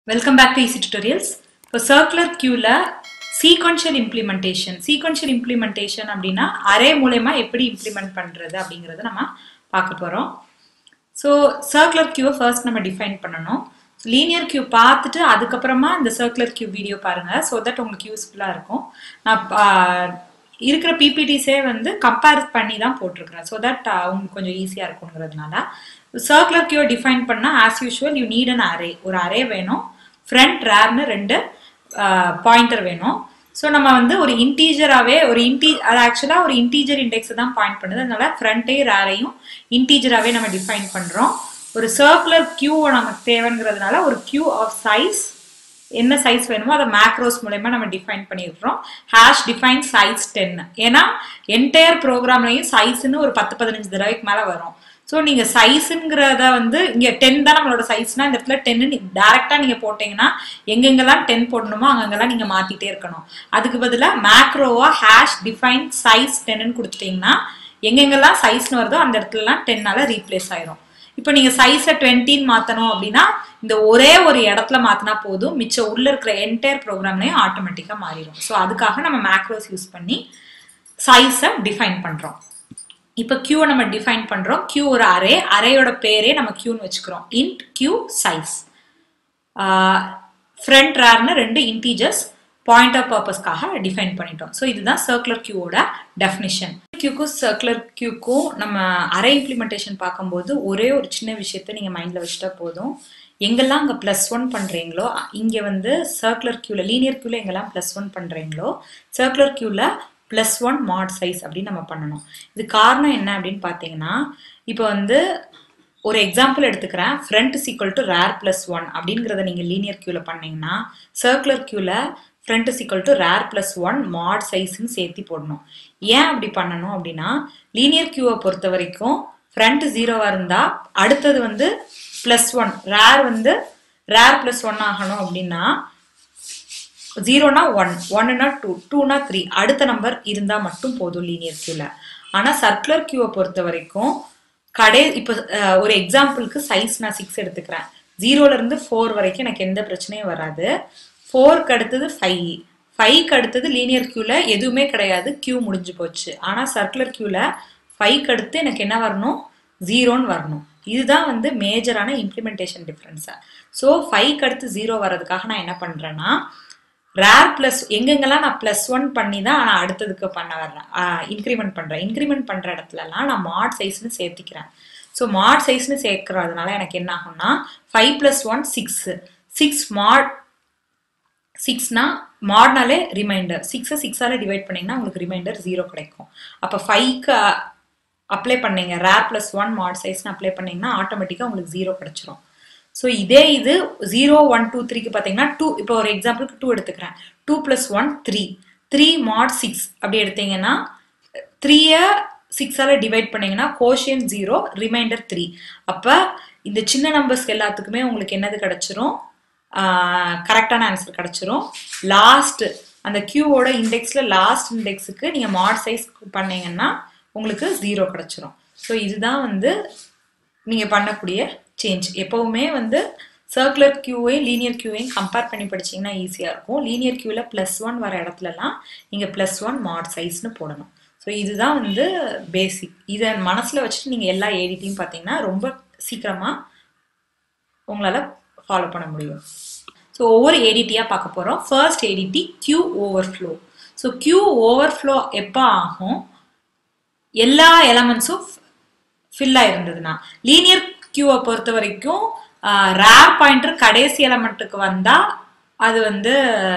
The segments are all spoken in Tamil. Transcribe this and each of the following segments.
welcome back to easy tutorials இப்போ சர்க்குலர் கியூவில் சீக்வன்ஷியல் இம்ப்ளிமெண்டேஷன் சீக்வன்ஷியல் இம்ப்ளிமெண்டேஷன் அப்படின்னா அரே மூலயமா எப்படி இம்ப்ளிமெண்ட் பண்ணுறது அப்படிங்கிறத நம்ம பார்க்க போகிறோம் ஸோ சர்க்குலர் கியூவை ஃபர்ஸ்ட் நம்ம டிஃபைன் பண்ணணும் லீனியர் கியூ பார்த்துட்டு அதுக்கப்புறமா இந்த சர்க்குலர் கியூ வீடியோ பாருங்கள் ஸோ தட் உங்களுக்கு யூஸ்ஃபுல்லாக இருக்கும் நான் பா- இருக்கிற பிபிடிஸே வந்து கம்பேர் பண்ணி தான் போட்டிருக்கிறேன் ஸோ தட் உங்களுக்கு கொஞ்சம் ஈஸியாக இருக்குங்கிறதுனால சர்க்குலர் கியூ டிஃபைன் பண்ணால் as usual you need an array ஒரு அரே வேணும் ஃப்ரண்ட் ரேர்னு ரெண்டு பாயிண்டர் வேணும் ஸோ நம்ம வந்து ஒரு இன்டீஜராகவே ஒரு இன்டீ அது ஆக்சுவலாக ஒரு இன்டீஜர் இண்டெக்ஸ் தான் பாயிண்ட் பண்ணுது அதனால ஃப்ரண்ட்டையும் ரேரையும் இன்டீஜராகவே நம்ம டிஃபைன் பண்ணுறோம் ஒரு சர்க்குலர் கியூ நமக்கு தேவைங்கிறதுனால ஒரு கியூ ஆஃப் சைஸ் என்ன சைஸ் வேணுமோ அதை மேக்ரோஸ் மூலயமா நம்ம டிஃபைன் பண்ணியிருக்கிறோம் ஹேஷ் டிஃபைன் சைஸ் டென் ஏன்னா என்டையர் ப்ரோக்ராம்லையும் சைஸ்ன்னு ஒரு பத்து பதினஞ்சு தடவைக்கு மேலே வரும் ஸோ நீங்கள் சைஸுங்கிறத வந்து இங்கே டென் தான் நம்மளோட சைஸ்னா இந்த இடத்துல டென்னு டேரெக்டாக நீங்கள் போட்டிங்கன்னா எங்கெங்கெல்லாம் டென் போடணுமோ அங்கங்கெல்லாம் நீங்கள் மாற்றிட்டே இருக்கணும் அதுக்கு பதிலாக மேக்ரோவா ஹேஷ் டிஃபைன் சைஸ் டென்னு கொடுத்துட்டிங்கன்னா எங்கெங்கெல்லாம் சைஸ்னு வருதோ அந்த இடத்துலலாம் டென்னால ரீப்ளேஸ் ஆயிரும் இப்போ நீங்கள் சைஸை டுவெண்ட்டின்னு மாற்றணும் அப்படின்னா இந்த ஒரே ஒரு இடத்துல மாற்றினா போதும் மிச்சம் உள்ளே இருக்கிற என்டையர் ப்ரோக்ராம்லையும் ஆட்டோமேட்டிக்காக மாறிடும் ஸோ அதுக்காக நம்ம மேக்ரோஸ் யூஸ் பண்ணி சைஸை டிஃபைன் பண்ணுறோம் இப்போ கியூவை நம்ம டிஃபைன் பண்ணுறோம் கியூ ஒரு அரே அரேயோட பேரே நம்ம கியூன்னு வச்சுக்கிறோம் இன்ட் கியூ சைஸ் ஃப்ரண்ட் ரேர்னு ரெண்டு இன்டீஜர்ஸ் பாயிண்ட் ஆஃப் பர்பஸ்க்காக டிஃபைன் பண்ணிட்டோம் ஸோ இதுதான் சர்க்குலர் கியூவோட டெஃபினிஷன் கியூக்கும் சர்க்குலர் கியூக்கும் நம்ம அரே இம்ப்ளிமெண்டேஷன் பார்க்கும்போது ஒரே ஒரு சின்ன விஷயத்த நீங்கள் மைண்டில் வச்சுட்டா போதும் எங்கெல்லாம் அங்கே ப்ளஸ் ஒன் பண்ணுறீங்களோ இங்கே வந்து சர்க்குலர் கியூவில் லீனியர் கியூவில் எங்கெல்லாம் ப்ளஸ் ஒன் பண்ணுறீங்களோ சர்க்குலர் கியூவில் ப்ளஸ் ஒன் மாட் சைஸ் அப்படின்னு நம்ம பண்ணணும் இது காரணம் என்ன அப்படின்னு பார்த்தீங்கன்னா இப்போ வந்து ஒரு எக்ஸாம்பிள் எடுத்துக்கிறேன் front is equal to rear plus one அப்படிங்கிறத நீங்கள் லீனியர் கியூவில் பண்ணீங்கன்னா சர்க்குலர் கியூவில் front is equal to rear plus one mod சைஸ்ன்னு சேர்த்து போடணும் ஏன் அப்படி பண்ணணும் அப்படின்னா லீனியர் கியூவை பொறுத்த வரைக்கும் ஃப்ரண்ட் ஜீரோவாக இருந்தால் அடுத்தது வந்து ப்ளஸ் ஒன் ரேர் வந்து ரேர் ப்ளஸ் ஒன் ஆகணும் அப்படின்னா ஜீரோனா ஒன் ஒன்னுனா டூ டூனா த்ரீ அடுத்த நம்பர் இருந்தால் மட்டும் போதும் லீனியர் கியூவில் ஆனால் சர்க்குலர் கியூவை பொறுத்த வரைக்கும் கடை இப்போ அஹ், ஒரு எக்ஸாம்பிளுக்கு சைஸ் நான் சிக்ஸ் எடுத்துக்கிறேன் ஜீரோலேருந்து ஃபோர் வரைக்கும் எனக்கு எந்த பிரச்சனையும் வராது ஃபோருக்கு அடுத்தது ஃபைவ் ஃபைவ்க்கு அடுத்தது லீனியர் கியூவில் எதுவுமே கிடையாது கியூ முடிஞ்சு போச்சு ஆனால் சர்க்குலர் கியூவில் ஃபைவ்க்கு அடுத்து எனக்கு என்ன வரணும் ஜீரோன்னு வரணும் இதுதான் வந்து மேஜரான இம்ப்ளிமெண்டேஷன் டிஃப்ரென்ஸை ஸோ ஃபைவ்க்கு அடுத்து ஜீரோ வர்றதுக்காக நான் என்ன பண்ணுறேன்னா ரேர் ப்ளஸ் எங்கெங்கெல்லாம் நான் ப்ளஸ் ஒன் பண்ணி தான் நான் அடுத்ததுக்கு பண்ண வர்றேன் இன்க்ரிமெண்ட் பண்ணுறேன் இன்க்ரிமெண்ட் பண்ணுற இடத்துலலாம் நான் மாட் சைஸ்னு சேர்த்திக்கிறேன் ஸோ மாட் சைஸ்னு சேர்க்கறதுனால எனக்கு என்ன ஆகும்னா five plus one six six mod சிக்ஸ்னா மாட்னாலே ரிமைண்டர் சிக்ஸை சிக்ஸால் டிவைட் பண்ணிங்கன்னா உங்களுக்கு ரிமைண்டர் ஜீரோ கிடைக்கும் அப்போ ஃபைவ்க்கு அப்ளை பண்ணீங்க ரேர் ப்ளஸ் ஒன் மாட் சைஸ்னு அப்ளை பண்ணீங்கன்னா ஆட்டோமேட்டிக்காக உங்களுக்கு ஜீரோ கிடைச்சிரும் ஸோ இதே இது ஜீரோ ஒன் டூ த்ரீக்கு பார்த்தீங்கன்னா டூ இப்போ ஒரு எக்ஸாம்பிளுக்கு டூ எடுத்துக்கிறேன் two plus one three three mod six அப்படி எடுத்தீங்கன்னா த்ரீயை சிக்ஸால் டிவைட் பண்ணீங்கன்னா கோஷியன் ஜீரோ ரிமைண்டர் த்ரீ அப்போ இந்த சின்ன நம்பர்ஸ்க்கு எல்லாத்துக்குமே உங்களுக்கு என்னது கிடச்சிரும் கரெக்டான ஆன்சர் கிடச்சிரும் லாஸ்ட் அந்த கியூவோட இண்டெக்ஸில் லாஸ்ட் இண்டெக்ஸுக்கு நீங்கள் மாட் சைஸ் பண்ணீங்கன்னா உங்களுக்கு ஜீரோ கிடச்சிரும் ஸோ இதுதான் வந்து நீங்கள் பண்ணக்கூடிய சேஞ்ச் எப்போவுமே வந்து சர்க்குலர் கியூவையும் லீனியர் கியூவையும் கம்பேர் பண்ணி படிச்சீங்கன்னா ஈஸியாக இருக்கும் லீனியர் கியூவில் ப்ளஸ் ஒன் வர இடத்துலலாம் நீங்கள் ப்ளஸ் ஒன் மாட் சைஸ்னு போடணும் ஸோ இதுதான் வந்து பேசிக் இதை மனசில் வச்சுட்டு நீங்கள் எல்லா ஏடிட்டையும் பார்த்தீங்கன்னா ரொம்ப சீக்கிரமாக உங்களால் ஃபாலோ பண்ண முடியும் ஸோ ஒவ்வொரு ஏடிட்டியாக பார்க்க போகிறோம் ஃபர்ஸ்ட் ஏடிட்டி queue overflow so queue overflow எப்போ ஆகும் எல்லா எலமெண்ட்ஸும் ஃபில் ஆயிருந்ததுன்னா லீனியர் கியூவை பொறுத்த வரைக்கும் ரேர் பாயிண்டர் கடைசி எலமெண்ட்டுக்கு வந்தால் அது வந்து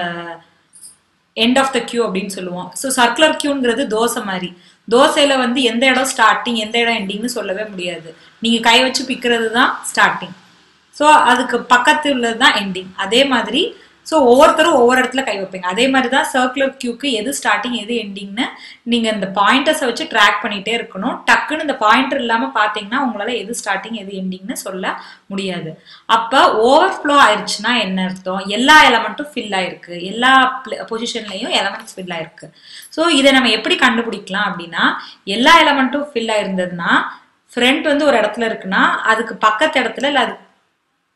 எண்ட் ஆஃப் த கியூ அப்படின்னு சொல்லுவோம் ஸோ சர்க்குலர் கியூங்கிறது தோசை மாதிரி தோசையில் வந்து எந்த இடம் ஸ்டார்டிங் எந்த இடம் எண்டிங்னு சொல்லவே முடியாது நீங்கள் கை வச்சு பிக்கிறது தான் ஸ்டார்டிங் ஸோ அதுக்கு பக்கத்து உள்ளது தான் எண்டிங் அதே மாதிரி ஸோ ஒவ்வொருத்தரும் ஒவ்வொரு இடத்துல கை வைப்பீங்க அதே மாதிரி தான் சர்க்குலர் கியூக்கு எது ஸ்டார்டிங் எது எண்டிங்னு நீங்கள் இந்த பாயிண்டர்ஸை வச்சு ட்ராக் பண்ணிகிட்டே இருக்கணும் டக்குன்னு இந்த பாயிண்டர் இல்லாமல் பார்த்தீங்கன்னா உங்களால் எது ஸ்டார்டிங் எது எண்டிங்னு சொல்ல முடியாது அப்போ ஓவர்ஃப்ளோ ஆயிடுச்சுன்னா என்ன அர்த்தம் எல்லா எலமெண்ட்டும் ஃபில் ஆயிருக்கு எல்லா பொசிஷன்லையும் எலமெண்ட்ஸ் ஃபில் ஆயிருக்கு ஸோ இதை நம்ம எப்படி கண்டுபிடிக்கலாம் அப்படின்னா எல்லா எலமெண்ட்டும் ஃபில் ஆயிருந்ததுன்னா ஃப்ரண்ட் வந்து ஒரு இடத்துல இருக்குன்னா அதுக்கு பக்கத்து இடத்துல இல்லை அது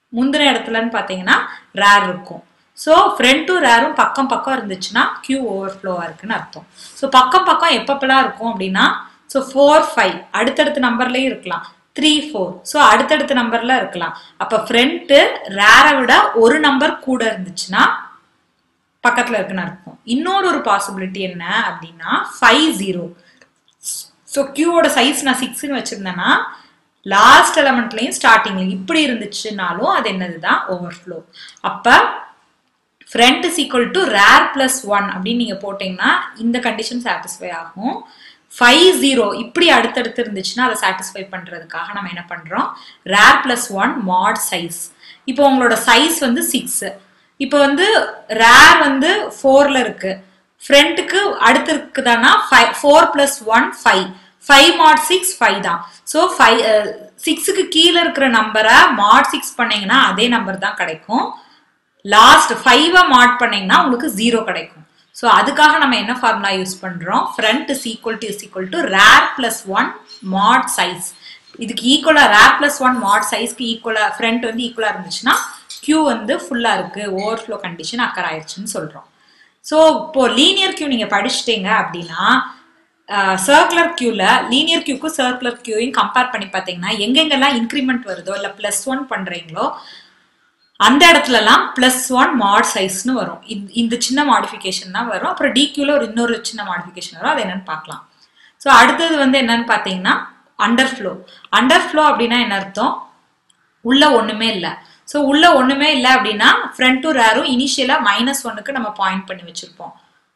முந்தின இடத்துலன்னு பார்த்தீங்கன்னா ரேர் இருக்கும் ஸோ ஃப்ரண்ட்டும் ரேரும் பக்கம் பக்கம் இருந்துச்சுன்னா கியூ ஓவர்ஃப்ளோவாக இருக்குன்னு அர்த்தம் ஸோ பக்கம் பக்கம் எப்பப்பெல்லாம் இருக்கும் அப்படின்னா ஸோ ஃபோர் ஃபைவ் அடுத்தடுத்த நம்பர்லேயும் இருக்கலாம் த்ரீ ஃபோர் ஸோ அடுத்தடுத்த நம்பர்ல இருக்கலாம் அப்போ ஃப்ரண்ட்டு ரேரை விட ஒரு நம்பர் கூட இருந்துச்சுன்னா பக்கத்தில் இருக்குன்னு அர்த்தம் இன்னொரு ஒரு பாசிபிலிட்டி என்ன அப்படின்னா ஃபைவ் ஜீரோ ஸோ கியூவோட சைஸ் நான் சிக்ஸ்னு வச்சுருந்தேன்னா லாஸ்ட் எலமெண்ட்லையும் ஸ்டார்டிங்லையும் இப்படி இருந்துச்சுனாலும் அது என்னது தான் ஓவர்ஃப்ளோ அப்போ front is equal to rear plus one அப்படின்னு நீங்கள் போட்டிங்கன்னா இந்த கண்டிஷன் சாட்டிஸ்ஃபை ஆகும் ஃபைவ் ஜீரோ இப்படி அடுத்தடுத்து இருந்துச்சுன்னா அதை சாட்டிஸ்ஃபை பண்ணுறதுக்காக நம்ம என்ன பண்ணுறோம் rear plus one mod size இப்போ உங்களோட சைஸ் வந்து சிக்ஸு இப்போ வந்து ரேர் வந்து ஃபோரில் இருக்கு ஃப்ரண்ட்டுக்கு அடுத்து இருக்குதானா five four plus one five five mod six five தான் ஸோ ஃபைவ் சிக்ஸுக்கு கீழே இருக்கிற நம்பரை மாட் சிக்ஸ் பண்ணீங்கன்னா அதே நம்பர் தான் கிடைக்கும் லாஸ்ட் ஃபைவை மாட் பண்ணீங்கன்னா உங்களுக்கு ஜீரோ கிடைக்கும் ஸோ அதுக்காக நம்ம என்ன ஃபார்முலா யூஸ் பண்ணுறோம் front is equal to is equal to rear plus one mod size இதுக்கு ஈக்குவலாக ரேர் பிளஸ் ஒன் மாட் சைஸ்க்கு ஈக்குவலாக ஃப்ரண்ட் வந்து ஈக்குவலாக இருந்துச்சுன்னா கியூ வந்து ஃபுல்லாக இருக்குது ஓவர்ஃப்ளோ கண்டிஷன் அக்கர் ஆயிடுச்சுன்னு சொல்கிறோம் ஸோ இப்போ லீனியர் கியூ நீங்கள் படிச்சிட்டீங்க அப்படின்னா சர்க்குலர் கியூவில் லீனியர் கியூக்கும் சர்க்குலர் கியூவையும் கம்பேர் பண்ணி பார்த்தீங்கன்னா எங்கெங்கெல்லாம் இன்க்ரிமெண்ட் வருதோ இல்லை ப்ளஸ் ஒன் பண்ணுறீங்களோ அந்த இடத்துலலாம் ப்ளஸ் ஒன் மாட் சைஸ்னு வரும் இந்த சின்ன மாடிஃபிகேஷன் தான் வரும் அப்புறம் டிக்யூல ஒரு இன்னொரு சின்ன மாடிஃபிகேஷன் வரும் அது என்னன்னு பார்க்கலாம் ஸோ அடுத்தது வந்து என்னன்னு பார்த்தீங்கன்னா அண்டர் ஃப்ளோ அண்டர் ஃப்ளோ அப்படின்னா என்ன அர்த்தம் உள்ள ஒன்றுமே இல்லை ஸோ உள்ள ஒன்றுமே இல்லை அப்படின்னா ஃப்ரண்ட் டு ரேரும் இனிஷியலாக மைனஸ் ஒன்னுக்கு நம்ம பாயிண்ட் பண்ணி வச்சுருப்போம்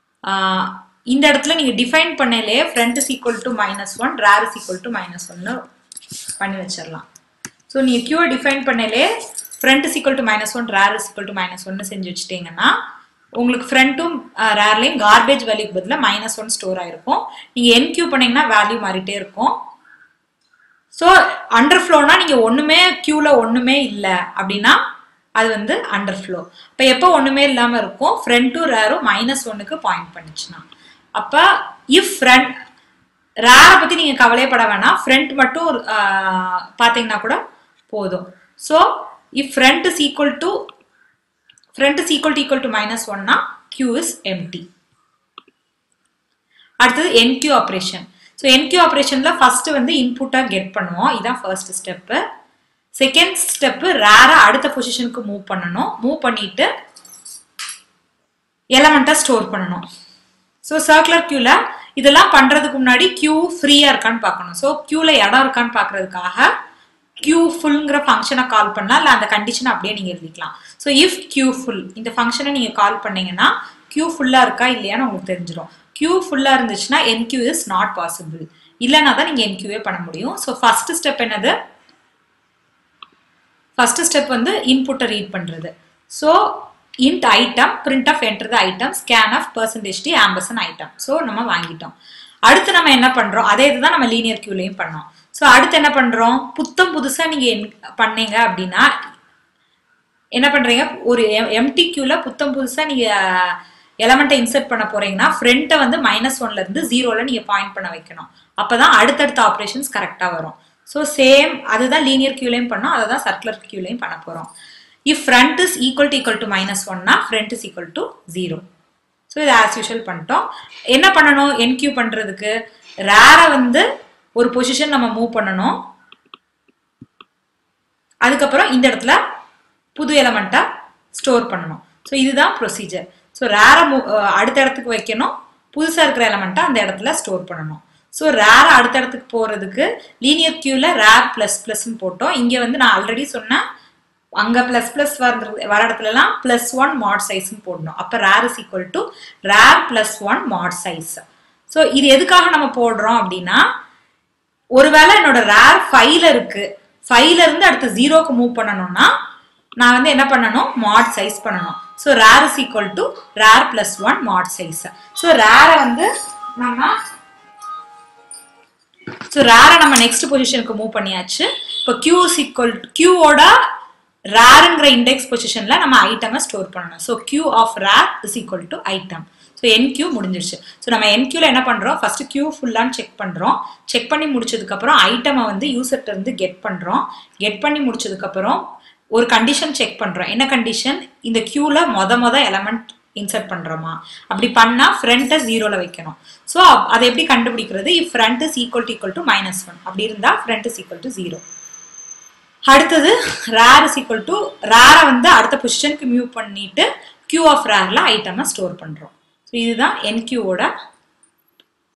இந்த இடத்துல நீங்கள் டிஃபைன் பண்ணலே front is equal to minus one rear is equal to minus ஒன்னு பண்ணி வச்சிடலாம் ஸோ நீங்கள் கியூவை டிஃபைன் பண்ணலே front is equal to minus one rear is equal to minus ஒன்னு செஞ்சு வச்சுட்டீங்கன்னா உங்களுக்கு ஃப்ரண்ட்டும் ரேர்லையும் கார்பேஜ் வேல்யூக்கு பதிலாக மைனஸ் ஒன் ஸ்டோர் ஆயிருக்கும் நீங்கள் என் கியூ பண்ணீங்கன்னா வேல்யூ மாறிட்டே இருக்கும் ஸோ அண்டர் ஃப்ளோனா நீங்கள் ஒன்றுமே க்யூவில் ஒன்றுமே இல்லை அப்படின்னா அது வந்து அண்டர் ஃப்ளோ இப்போ எப்போ ஒன்றுமே இல்லாமல் இருக்கும் ஃப்ரண்ட்டும் ரேரும் மைனஸ் ஒன்னுக்கு பாயிண்ட் பண்ணுச்சுன்னா அப்போ இஃப் ஃப்ரண்ட் ரேரை பற்றி நீங்கள் கவலையப்பட வேணாம் ஃப்ரண்ட் மட்டும் பார்த்தீங்கன்னா கூட போதும் so if front is equal to front is equal to equal to minus ஒன்னா கியூ இஸ் எம்டி அடுத்தது என்கியூ ஆப்ரேஷன் ஸோ என்கியூ ஆப்ரேஷனில் ஃபர்ஸ்ட் வந்து இன்புட்டாக கெட் பண்ணுவோம் இதுதான் ஃபர்ஸ்ட் ஸ்டெப்பு செகண்ட் ஸ்டெப்பு ரேராக அடுத்த பொசிஷனுக்கு மூவ் பண்ணணும் மூவ் பண்ணிட்டு எலமெண்ட்டாக ஸ்டோர் பண்ணணும் ஸோ சர்க்குலர் கியூவில் இதெல்லாம் பண்ணுறதுக்கு முன்னாடி கியூ ஃப்ரீயாக இருக்கான்னு பார்க்கணும் ஸோ கியூவில் இடம் இருக்கான்னு பார்க்கறதுக்காக கியூ ஃபுல்ங்கிற ஃபங்க்ஷனை கால் பண்ணலாம் இல்லை அந்த கண்டிஷனை அப்படியே நீங்கள் எழுதிக்கலாம் ஸோ இஃப் கியூ ஃபுல் இந்த ஃபங்க்ஷனை நீங்கள் கால் பண்ணீங்கன்னா கியூ ஃபுல்லாக இருக்கா இல்லையான்னு உங்களுக்கு தெரிஞ்சிடும் கியூ ஃபுல்லாக இருந்துச்சுன்னா என்கியூ இஸ் நாட் பாசிபிள் இல்லைனா தான் நீங்கள் என்கியூவே பண்ண முடியும் ஸோ ஃபர்ஸ்ட் ஸ்டெப் என்னது ஃபர்ஸ்ட் ஸ்டெப் வந்து இன்புட்டை ரீட் பண்ணுறது so int item print f enter the item scan f percentage d ampersand item so நம்ம வாங்கிட்டோம் அடுத்து நம்ம என்ன பண்ணுறோம் அதே இதுதான் நம்ம லீனியர் கியூலையும் பண்ணோம் ஸோ அடுத்து என்ன பண்ணுறோம் புத்தம் புதுசாக நீங்கள் பண்ணீங்க அப்படின்னா என்ன பண்ணுறீங்க ஒரு எம்டி கியூவில் புத்தம் புதுசாக நீங்கள் எலமெண்ட்டை இன்சர்ட் பண்ண போறீங்கன்னா ஃப்ரண்ட்டை வந்து மைனஸ் ஒன்ல இருந்து ஜீரோல நீங்க பாயிண்ட் பண்ண வைக்கணும் அப்பதான் அடுத்தடுத்த ஆப்ரேஷன்ஸ் கரெக்டா வரும் ஸோ சேம் அதுதான் லீனியர் கியூலையும் பண்ணோம் அதை தான் சர்க்குலர் கியூலையும் பண்ண போறோம் if front is equal to equal to minus ஒன்னா front is equal to zero so இது ஆஸ் யூஷுவல் பண்ணிட்டோம் என்ன பண்ணணும் என்கியூ பண்றதுக்கு ரேரை வந்து ஒரு பொசிஷன் நம்ம மூவ் பண்ணணும் அதுக்கப்புறம் இந்த இடத்துல புது எலமெண்ட்டா ஸ்டோர் பண்ணணும் ஸோ இதுதான் ப்ரொசீஜர் ஸோ ரேரை அடுத்த இடத்துக்கு வைக்கணும் புதுசாக இருக்கிற எலமெண்ட்டை அந்த இடத்துல ஸ்டோர் பண்ணணும் ஸோ ரேரை அடுத்த இடத்துக்கு போகிறதுக்கு லீனியர் கியூவில் ரேர் ப்ளஸ் ப்ளஸ்ன்னு போட்டோம் இங்கே வந்து நான் ஆல்ரெடி சொன்னேன் அங்கே ப்ளஸ் ப்ளஸ் வர வர இடத்துலலாம் ப்ளஸ் ஒன் மாட் சைஸ்ன்னு போடணும் அப்போ rear is equal to rear plus one mod size so இது எதுக்காக நம்ம போடுறோம் அப்படின்னா ஒருவேளை என்னோட ரேர் ஃபைவ்ல இருக்கு ஃபைவ்ல இருந்து அடுத்து ஜீரோக்கு மூவ் பண்ணணும்னா நான் வந்து என்ன பண்ணணும் மாட் சைஸ் பண்ணணும் so rear is equal to rear plus one mod size so ரேரை வந்து நம்ம ஸோ ரேரை நம்ம நெக்ஸ்ட் பொசிஷனுக்கு மூவ் பண்ணியாச்சு இப்போ கியூ இஸ் ஈக்குவல் கியூவோட ரேருங்கிற இண்டெக்ஸ் பொசிஷனில் நம்ம ஐட்டமை ஸ்டோர் பண்ணணும் so queue of rear is equal to item so enqueue முடிஞ்சிருச்சு ஸோ நம்ம என்கியூவில் என்ன பண்ணுறோம் ஃபர்ஸ்ட் கியூ ஃபுல்லான்னு செக் பண்ணுறோம் செக் பண்ணி முடிச்சதுக்கப்புறம் ஐட்டமை வந்து யூசர்ட்ட இருந்து கெட் பண்ணுறோம் கெட் பண்ணி முடிச்சதுக்கப்புறம் ஒரு கண்டிஷன் செக் பண்றோம் என்ன கண்டிஷன் இந்த கியூல மொத மொத எலமெண்ட் இன்சர்ட் பண்றோமா அப்படி பண்ணா ஃப்ரண்ட்டை ஜீரோல வைக்கணும் ஸோ அதை எப்படி கண்டுபிடிக்கிறது if front is equal to equal to minus one அப்படி இருந்தா front is equal to zero அடுத்தது ரேர் இஸ் ஈக்குவல் டு ரேரை வந்து அடுத்த பொசிஷனுக்கு மூவ் பண்ணிட்டு கியூ ஆஃப் ரேர்ல ஐட்டமை ஸ்டோர் பண்றோம் ஸோ இதுதான் என்கியூவோட